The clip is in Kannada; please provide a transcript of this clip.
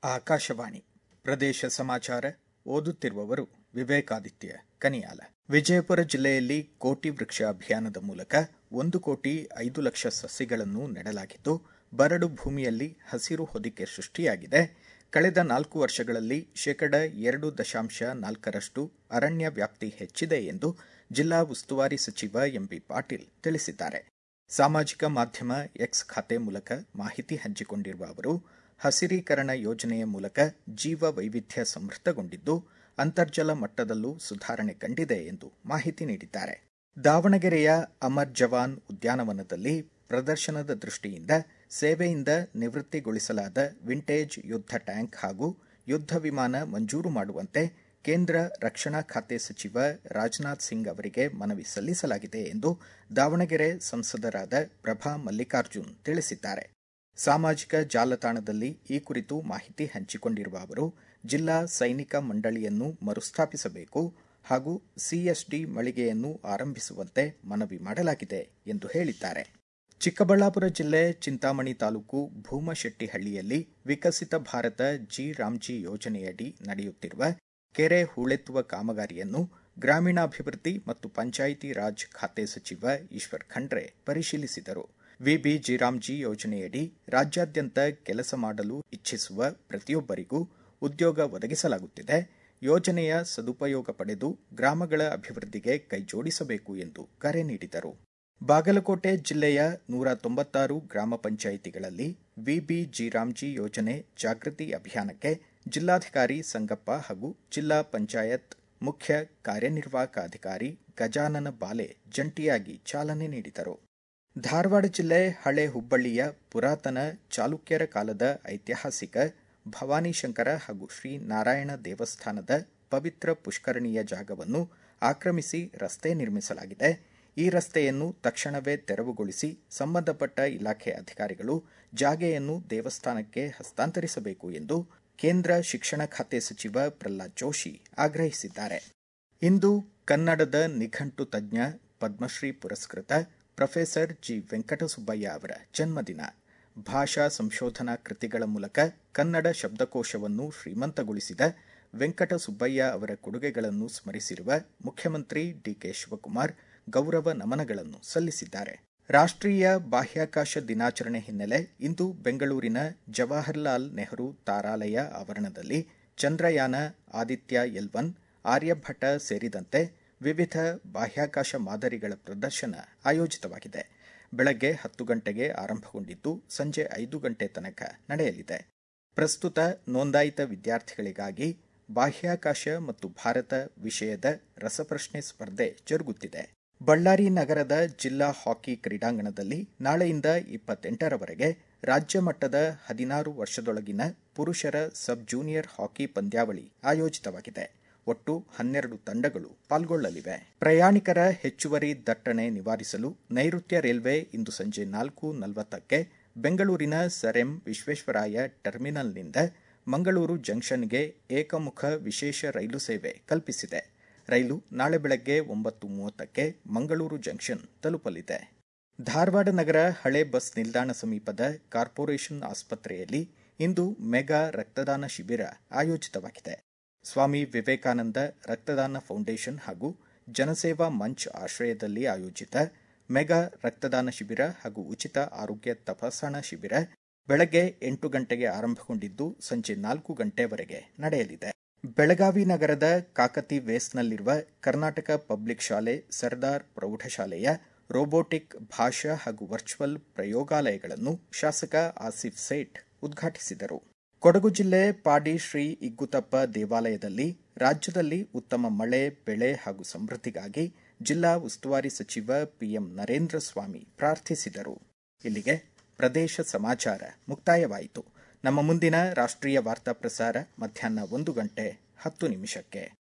ಆಕಾಶವಾಣಿ ಪ್ರದೇಶ ಸಮಾಚಾರ ಓದುತ್ತಿರುವವರು ವಿವೇಕಾದಿತ್ಯ ಕನಿಯಾಲ ವಿಜಯಪುರ ಜಿಲ್ಲೆಯಲ್ಲಿ ಕೋಟಿ ವೃಕ್ಷ ಅಭಿಯಾನದ ಮೂಲಕ ಒಂದು ಕೋಟಿ ಐದು ಲಕ್ಷ ಸಸಿಗಳನ್ನು ನೆಡಲಾಗಿದ್ದು ಬರಡು ಭೂಮಿಯಲ್ಲಿ ಹಸಿರು ಹೊದಿಕೆ ಸೃಷ್ಟಿಯಾಗಿದೆ ಕಳೆದ ನಾಲ್ಕು ವರ್ಷಗಳಲ್ಲಿ ಶೇಕಡ ಎರಡು ದಶಾಂಶ ನಾಲ್ಕರಷ್ಟು ಅರಣ್ಯ ವ್ಯಾಪ್ತಿ ಹೆಚ್ಚಿದೆ ಎಂದು ಜಿಲ್ಲಾ ಉಸ್ತುವಾರಿ ಸಚಿವ ಎಂಬಿ ಪಾಟೀಲ್ ತಿಳಿಸಿದ್ದಾರೆ ಸಾಮಾಜಿಕ ಮಾಧ್ಯಮ ಎಕ್ಸ್ ಖಾತೆ ಮೂಲಕ ಮಾಹಿತಿ ಹಂಚಿಕೊಂಡಿರುವ ಅವರು ಹಸಿರೀಕರಣ ಯೋಜನೆಯ ಮೂಲಕ ಜೀವ ವೈವಿಧ್ಯ ಸಮೃದ್ಧಗೊಂಡಿದ್ದು ಅಂತರ್ಜಲ ಮಟ್ಟದಲ್ಲೂ ಸುಧಾರಣೆ ಕಂಡಿದೆ ಎಂದು ಮಾಹಿತಿ ನೀಡಿದ್ದಾರೆ ದಾವಣಗೆರೆಯ ಅಮರ್ ಜವಾನ್ ಉದ್ಯಾನವನದಲ್ಲಿ ಪ್ರದರ್ಶನದ ದೃಷ್ಟಿಯಿಂದ ಸೇವೆಯಿಂದ ನಿವೃತ್ತಿಗೊಳಿಸಲಾದ ವಿಂಟೇಜ್ ಯುದ್ಧ ಟ್ಯಾಂಕ್ ಹಾಗೂ ಯುದ್ಧ ವಿಮಾನ ಮಂಜೂರು ಮಾಡುವಂತೆ ಕೇಂದ್ರ ರಕ್ಷಣಾ ಖಾತೆ ಸಚಿವ ರಾಜನಾಥ್ ಸಿಂಗ್ ಅವರಿಗೆ ಮನವಿ ಸಲ್ಲಿಸಲಾಗಿದೆ ಎಂದು ದಾವಣಗೆರೆ ಸಂಸದರಾದ ಪ್ರಭಾ ಮಲ್ಲಿಕಾರ್ಜುನ್ ತಿಳಿಸಿದ್ದಾರೆ ಸಾಮಾಜಿಕ ಜಾಲತಾಣದಲ್ಲಿ ಈ ಕುರಿತು ಮಾಹಿತಿ ಹಂಚಿಕೊಂಡಿರುವ ಅವರು ಜಿಲ್ಲಾ ಸೈನಿಕ ಮಂಡಳಿಯನ್ನು ಮರುಸ್ಥಾಪಿಸಬೇಕು ಹಾಗೂ ಸಿಎಸ್ಡಿ ಮಳಿಗೆಯನ್ನು ಆರಂಭಿಸುವಂತೆ ಮನವಿ ಮಾಡಲಾಗಿದೆ ಎಂದು ಹೇಳಿದ್ದಾರೆ ಚಿಕ್ಕಬಳ್ಳಾಪುರ ಜಿಲ್ಲೆ ಚಿಂತಾಮಣಿ ತಾಲೂಕು ಭೂಮಶೆಟ್ಟಿಹಳ್ಳಿಯಲ್ಲಿ ವಿಕಸಿತ ಭಾರತ ಜಿ ರಾಮ್ಜಿ ಯೋಜನೆಯಡಿ ನಡೆಯುತ್ತಿರುವ ಕೆರೆ ಹೂಳೆತ್ತುವ ಕಾಮಗಾರಿಯನ್ನು ಗ್ರಾಮೀಣಾಭಿವೃದ್ಧಿ ಮತ್ತು ಪಂಚಾಯಿತಿ ರಾಜ್ ಖಾತೆ ಸಚಿವ ಈಶ್ವರ್ ಖಂಡ್ರೆ ಪರಿಶೀಲಿಸಿದರು ವಿಬಿ ಜಿರಾಮ್ಜಿ ಯೋಜನೆಯಡಿ ರಾಜ್ಯಾದ್ಯಂತ ಕೆಲಸ ಮಾಡಲು ಇಚ್ಛಿಸುವ ಪ್ರತಿಯೊಬ್ಬರಿಗೂ ಉದ್ಯೋಗ ಒದಗಿಸಲಾಗುತ್ತಿದೆ ಯೋಜನೆಯ ಸದುಪಯೋಗ ಪಡೆದು ಗ್ರಾಮಗಳ ಅಭಿವೃದ್ಧಿಗೆ ಕೈಜೋಡಿಸಬೇಕು ಎಂದು ಕರೆ ನೀಡಿದರು ಬಾಗಲಕೋಟೆ ಜಿಲ್ಲೆಯ ನೂರ ತೊಂಬತ್ತಾರು ಗ್ರಾಮ ಪಂಚಾಯಿತಿಗಳಲ್ಲಿ ವಿಬಿ ಜಿರಾಮ್ಜಿ ಯೋಜನೆ ಜಾಗೃತಿ ಅಭಿಯಾನಕ್ಕೆ ಜಿಲ್ಲಾಧಿಕಾರಿ ಸಂಗಪ್ಪ ಹಾಗೂ ಜಿಲ್ಲಾ ಪಂಚಾಯತ್ ಮುಖ್ಯ ಕಾರ್ಯನಿರ್ವಾಹಕ ಅಧಿಕಾರಿ ಗಜಾನನ ಬಾಲೆ ಜಂಟಿಯಾಗಿ ಚಾಲನೆ ನೀಡಿದರು ಧಾರವಾಡ ಜಿಲ್ಲೆ ಹಳೆ ಹುಬ್ಬಳ್ಳಿಯ ಪುರಾತನ ಚಾಲುಕ್ಯರ ಕಾಲದ ಐತಿಹಾಸಿಕ ಭವಾನಿಶಂಕರ ಹಾಗೂ ಶ್ರೀ ನಾರಾಯಣ ದೇವಸ್ಥಾನದ ಪವಿತ್ರ ಪುಷ್ಕರಣಿಯ ಜಾಗವನ್ನು ಆಕ್ರಮಿಸಿ ರಸ್ತೆ ನಿರ್ಮಿಸಲಾಗಿದೆ ಈ ರಸ್ತೆಯನ್ನು ತಕ್ಷಣವೇ ತೆರವುಗೊಳಿಸಿ ಸಂಬಂಧಪಟ್ಟ ಇಲಾಖೆ ಅಧಿಕಾರಿಗಳು ಜಾಗೆಯನ್ನು ದೇವಸ್ಥಾನಕ್ಕೆ ಹಸ್ತಾಂತರಿಸಬೇಕು ಎಂದು ಕೇಂದ್ರ ಶಿಕ್ಷಣ ಖಾತೆ ಸಚಿವ ಪ್ರಹ್ಲಾದ್ ಜೋಶಿ ಆಗ್ರಹಿಸಿದ್ದಾರೆ ಇಂದು ಕನ್ನಡದ ನಿಘಂಟು ತಜ್ಞ ಪದ್ಮಶ್ರೀ ಪುರಸ್ಕೃತ ಪ್ರೊಫೆಸರ್ ಜಿ ವೆಂಕಟಸುಬ್ಬಯ್ಯ ಅವರ ಜನ್ಮದಿನ ಭಾಷಾ ಸಂಶೋಧನಾ ಕೃತಿಗಳ ಮೂಲಕ ಕನ್ನಡ ಶಬ್ದಕೋಶವನ್ನು ಶ್ರೀಮಂತಗೊಳಿಸಿದ ವೆಂಕಟಸುಬ್ಬಯ್ಯ ಅವರ ಕೊಡುಗೆಗಳನ್ನು ಸ್ಮರಿಸಿರುವ ಮುಖ್ಯಮಂತ್ರಿ ಡಿಕೆ ಶಿವಕುಮಾರ್ ಗೌರವ ನಮನಗಳನ್ನು ಸಲ್ಲಿಸಿದ್ದಾರೆ ರಾಷ್ಟ್ರೀಯ ಬಾಹ್ಯಾಕಾಶ ದಿನಾಚರಣೆ ಹಿನ್ನೆಲೆ ಇಂದು ಬೆಂಗಳೂರಿನ ಜವಾಹರ್ಲಾಲ್ ನೆಹರು ತಾರಾಲಯ ಆವರಣದಲ್ಲಿ ಚಂದ್ರಯಾನ ಆದಿತ್ಯ ಎಲ್ವನ್ ಆರ್ಯಭಟ ಸೇರಿದಂತೆ ವಿವಿಧ ಬಾಹ್ಯಾಕಾಶ ಮಾದರಿಗಳ ಪ್ರದರ್ಶನ ಆಯೋಜಿತವಾಗಿದೆ ಬೆಳಗ್ಗೆ ಹತ್ತು ಗಂಟೆಗೆ ಆರಂಭಗೊಂಡಿದ್ದು ಸಂಜೆ ಐದು ಗಂಟೆ ತನಕ ನಡೆಯಲಿದೆ ಪ್ರಸ್ತುತ ನೋಂದಾಯಿತ ವಿದ್ಯಾರ್ಥಿಗಳಿಗಾಗಿ ಬಾಹ್ಯಾಕಾಶ ಮತ್ತು ಭಾರತ ವಿಷಯದ ರಸಪ್ರಶ್ನೆ ಸ್ಪರ್ಧೆ ಜರುಗುತ್ತಿದೆ ಬಳ್ಳಾರಿ ನಗರದ ಜಿಲ್ಲಾ ಹಾಕಿ ಕ್ರೀಡಾಂಗಣದಲ್ಲಿ ನಾಳೆಯಿಂದ ಇಪ್ಪತ್ತೆಂಟರವರೆಗೆ ರಾಜ್ಯ ಮಟ್ಟದ ಹದಿನಾರು ವರ್ಷದೊಳಗಿನ ಪುರುಷರ ಸಬ್ ಜೂನಿಯರ್ ಹಾಕಿ ಪಂದ್ಯಾವಳಿ ಆಯೋಜಿತವಾಗಿದೆ ಒಟ್ಟು ಹನ್ನೆರಡು ತಂಡಗಳು ಪಾಲ್ಗೊಳ್ಳಲಿವೆ ಪ್ರಯಾಣಿಕರ ಹೆಚ್ಚುವರಿ ದಟ್ಟಣೆ ನಿವಾರಿಸಲು ನೈಋತ್ಯ ರೈಲ್ವೆ ಇಂದು ಸಂಜೆ ನಾಲ್ಕು ನಲವತ್ತಕ್ಕೆ ಬೆಂಗಳೂರಿನ ಸರ್ ಎಂ ವಿಶ್ವೇಶ್ವರಾಯ ಟರ್ಮಿನಲ್ನಿಂದ ಮಂಗಳೂರು ಜಂಕ್ಷನ್ಗೆ ಏಕಮುಖ ವಿಶೇಷ ರೈಲು ಸೇವೆ ಕಲ್ಪಿಸಿದೆ ರೈಲು ನಾಳೆ ಬೆಳಗ್ಗೆ ಒಂಬತ್ತು ಮೂವತ್ತಕ್ಕೆ ಮಂಗಳೂರು ಜಂಕ್ಷನ್ ತಲುಪಲಿದೆ ಧಾರವಾಡ ನಗರ ಹಳೆ ಬಸ್ ನಿಲ್ದಾಣ ಸಮೀಪದ ಕಾರ್ಪೊರೇಷನ್ ಆಸ್ಪತ್ರೆಯಲ್ಲಿ ಇಂದು ಮೆಗಾ ರಕ್ತದಾನ ಶಿಬಿರ ಆಯೋಜಿತವಾಗಿದೆ ಸ್ವಾಮಿ ವಿವೇಕಾನಂದ ರಕ್ತದಾನ ಫೌಂಡೇಶನ್ ಹಾಗೂ ಜನಸೇವಾ ಮಂಚ್ ಆಶ್ರಯದಲ್ಲಿ ಆಯೋಜಿತ ಮೆಗಾ ರಕ್ತದಾನ ಶಿಬಿರ ಹಾಗೂ ಉಚಿತ ಆರೋಗ್ಯ ತಪಾಸಣಾ ಶಿಬಿರ ಬೆಳಗ್ಗೆ ಎಂಟು ಗಂಟೆಗೆ ಆರಂಭಗೊಂಡಿದ್ದು ಸಂಜೆ ನಾಲ್ಕು ಗಂಟೆವರೆಗೆ ನಡೆಯಲಿದೆ ಬೆಳಗಾವಿ ನಗರದ ಕಾಕತಿ ವೇಸ್ನಲ್ಲಿರುವ ಕರ್ನಾಟಕ ಪಬ್ಲಿಕ್ ಶಾಲೆ ಸರ್ದಾರ್ ಪ್ರೌಢಶಾಲೆಯ ರೋಬೋಟಿಕ್ ಭಾಷಾ ಹಾಗೂ ವರ್ಚುವಲ್ ಪ್ರಯೋಗಾಲಯಗಳನ್ನು ಶಾಸಕ ಆಸಿಫ್ ಸೇಠ್ ಉದ್ಘಾಟಿಸಿದರು ಕೊಡಗು ಜಿಲ್ಲೆ ಪಾಡಿ ಶ್ರೀ ಇಗ್ಗುತಪ್ಪ ದೇವಾಲಯದಲ್ಲಿ ರಾಜ್ಯದಲ್ಲಿ ಉತ್ತಮ ಮಳೆ ಬೆಳೆ ಹಾಗೂ ಸಮೃದ್ಧಿಗಾಗಿ ಜಿಲ್ಲಾ ಉಸ್ತುವಾರಿ ಸಚಿವ ಪಿಎಂ ನರೇಂದ್ರ ಸ್ವಾಮಿ ಪ್ರಾರ್ಥಿಸಿದರು ಇಲ್ಲಿಗೆ ಪ್ರದೇಶ ಸಮಾಚಾರ ಮುಕ್ತಾಯವಾಯಿತು ನಮ್ಮ ಮುಂದಿನ ರಾಷ್ಟ್ರೀಯ ವಾರ್ತಾ ಪ್ರಸಾರ ಮಧ್ಯಾಹ್ನ ಒಂದು ಗಂಟೆ ಹತ್ತು ನಿಮಿಷಕ್ಕೆ